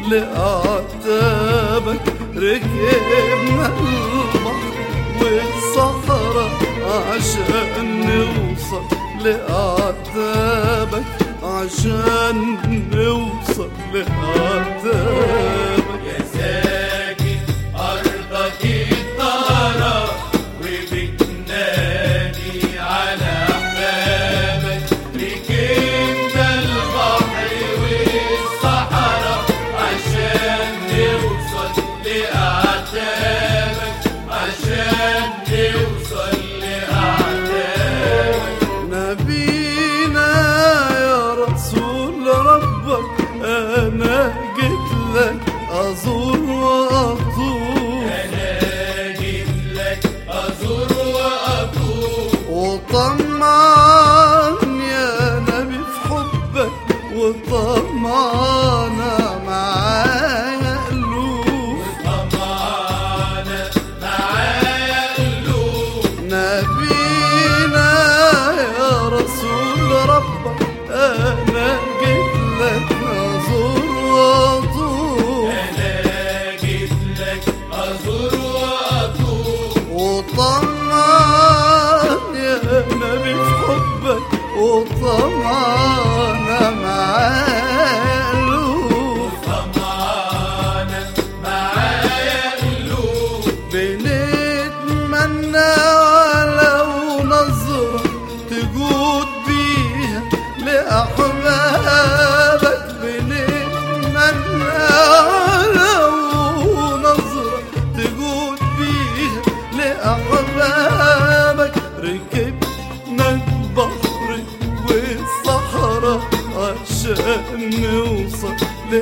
لأعتابك ركبنا البحر والصحراء عشان نوصل لأعتابك عشان نوصل لأعتابك يا ساكن أرضك الطهرة وبتنادي على أحبابك ركبنا البحر والصحراء عشان نوصل لأعتابك عشان نوصل لأعتابك نبينا يا رسول ربك انا جيت لك ازور واطوف أنا جيت لك أزور وأطوف وطمعان يا نبي في حبك وطمعنا معايا قلوب طمعنا معايا قلوب نبينا يا رسول ربك انا جيت لك ازور واطوف أنا جيت لك أزور وأطوف وطمعان يا نبي في حبك وطمعنا معايا قلوب طمعنا معايا قلوب بنتمنى ولو نظرة تجود بيها لأحبابك بنتمنى ولو نظرة تجود بيها لأحبابك ركبنا البحر والصحراء عشان نوصل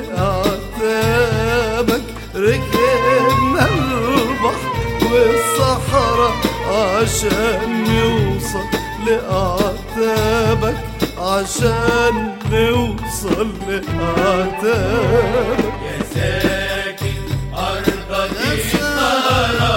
لأعتابك ركبنا البحر والصحراء عشان نوصل لأعتابك عشان نوصل لأعتابك يا ساكن أرضك الطهرة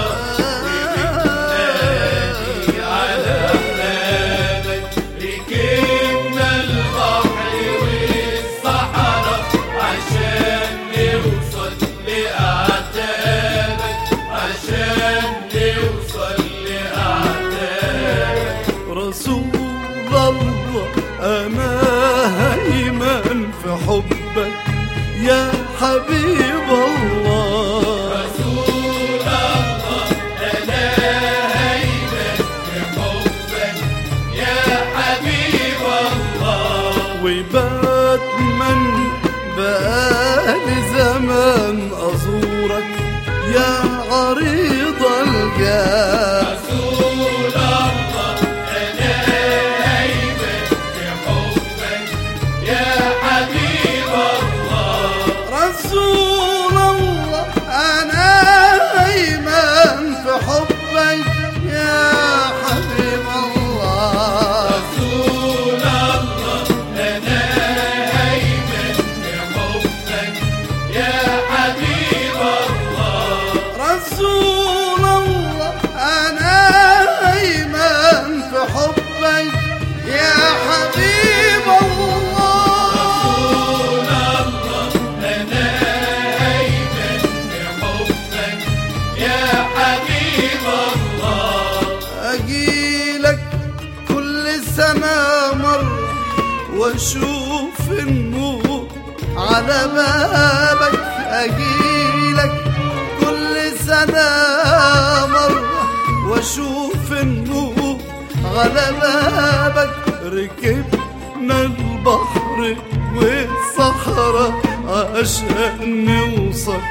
وبتنادي على أحبابك ركبنا البحر والصحراء عشان نوصل لأعتابك عشان نوصل لأعتابك رسول الله أنا هيمن في حبك يا حبيب الله رسول الله أنا هيبة بحبك يا حبيب الله وباتمنى بقالي زمان أزورك يا عريض الجاه رسول الله أنا هيبة بحبك يا حبيب الله رسول الله أنا هيمن في حبك يا حبيب الله رسول الله أنا هيبة بحبك يا حبيب الله رسول الله أنا هيمن في حبك يا حبيب الله رسول الله أنا هيبة بحبك يا حبيب الله أجيلك كل سنة مرة وأشوف النور على بابك أجيلك كل سنة مرة وأشوف النور على بابك ركبنا البحر والصحراء عشان نوصل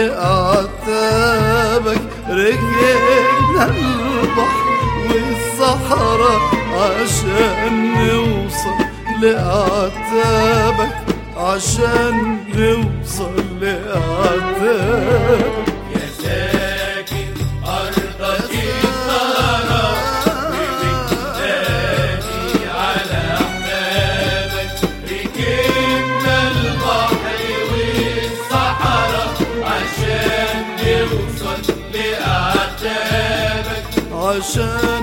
لأعتابك ركبنا البحر والصحراء عشان نوصل لأعتابك عشان نوصل لأعتابك يا ساكن أرضك الطهرة وبتنادي على أحبابك ركبنا البحر والصحراء عشان نوصل لأعتابك عشان